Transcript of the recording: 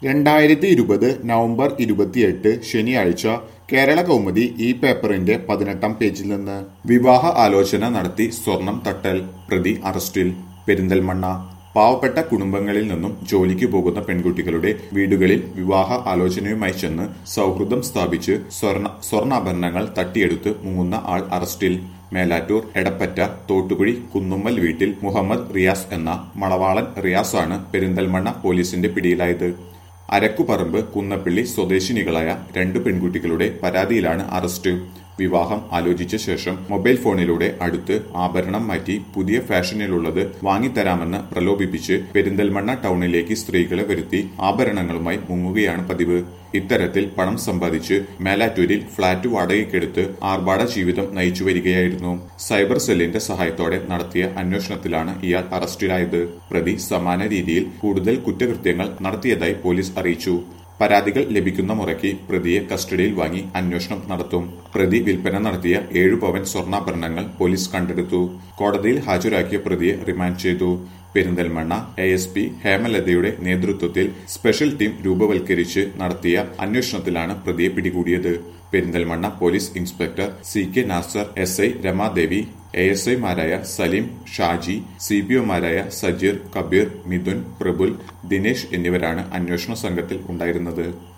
രണ്ടായിരത്തി ഇരുപത് നവംബർ ഇരുപത്തിയെട്ട് ശനിയാഴ്ച കേരള കൗമുദി ഈ പേപ്പറിന്റെ പതിനെട്ടാം പേജിൽ നിന്ന് വിവാഹ ആലോചന നടത്തി സ്വർണം തട്ടൽ പ്രതി അറസ്റ്റിൽ പെരിന്തൽമണ്ണ പാവപ്പെട്ട കുടുംബങ്ങളിൽ നിന്നും ജോലിക്ക് പോകുന്ന പെൺകുട്ടികളുടെ വീടുകളിൽ വിവാഹ ആലോചനയുമായി ചെന്ന് സൗഹൃദം സ്ഥാപിച്ച് സ്വർണ സ്വർണ്ണാഭരണങ്ങൾ തട്ടിയെടുത്ത് മുങ്ങുന്ന ആൾ അറസ്റ്റിൽ മേലാറ്റൂർ എടപ്പറ്റ തോട്ടുകുഴി കുന്നുമ്മൽ വീട്ടിൽ മുഹമ്മദ് റിയാസ് എന്ന മണവാളൻ റിയാസാണ് പെരിന്തൽമണ്ണ പോലീസിന്റെ പിടിയിലായത് അരക്കുപറമ്പ് കുന്നപ്പള്ളി സ്വദേശിനികളായ രണ്ട് പെൺകുട്ടികളുടെ പരാതിയിലാണ് അറസ്റ്റ് വിവാഹം ആലോചിച്ച ശേഷം മൊബൈൽ ഫോണിലൂടെ അടുത്ത് ആഭരണം മാറ്റി പുതിയ ഫാഷനിലുള്ളത് വാങ്ങിത്തരാമെന്ന് പ്രലോഭിപ്പിച്ച് പെരിന്തൽമണ്ണ ടൗണിലേക്ക് സ്ത്രീകളെ വരുത്തി ആഭരണങ്ങളുമായി മുങ്ങുകയാണ് പതിവ് ഇത്തരത്തിൽ പണം സമ്പാദിച്ച് മേലാറ്റൂരിൽ ഫ്ളാറ്റ് വാടകയ്ക്കെടുത്ത് ആർഭാട ജീവിതം നയിച്ചു വരികയായിരുന്നു സൈബർ സെല്ലിന്റെ സഹായത്തോടെ നടത്തിയ അന്വേഷണത്തിലാണ് ഇയാൾ അറസ്റ്റിലായത് പ്രതി സമാന രീതിയിൽ കൂടുതൽ കുറ്റകൃത്യങ്ങൾ നടത്തിയതായി പോലീസ് അറിയിച്ചു പരാതികൾ ലഭിക്കുന്ന മുറയ്ക്ക് പ്രതിയെ കസ്റ്റഡിയിൽ വാങ്ങി അന്വേഷണം നടത്തും പ്രതി വിൽപ്പന നടത്തിയ ഏഴു പവൻ സ്വർണ്ണാഭരണങ്ങൾ പോലീസ് കണ്ടെടുത്തു കോടതിയിൽ ഹാജരാക്കിയ പ്രതിയെ റിമാൻഡ് ചെയ്തു പെരിന്തൽമണ്ണ എ എസ് പി ഹേമലതയുടെ നേതൃത്വത്തിൽ സ്പെഷ്യൽ ടീം രൂപവൽക്കരിച്ച് നടത്തിയ അന്വേഷണത്തിലാണ് പ്രതിയെ പിടികൂടിയത് Perinthalmanna police inspector C K Nasar S I Ramadevi A S ഐമാരായ സലീം ഷാജി സി പി ഒമാരായ സജീർ കബീർ മിഥുൻ പ്രബുൽ ദിനേശ് എന്നിവരാണ് അന്വേഷണ സംഘത്തിൽ ഉണ്ടായിരുന്നത്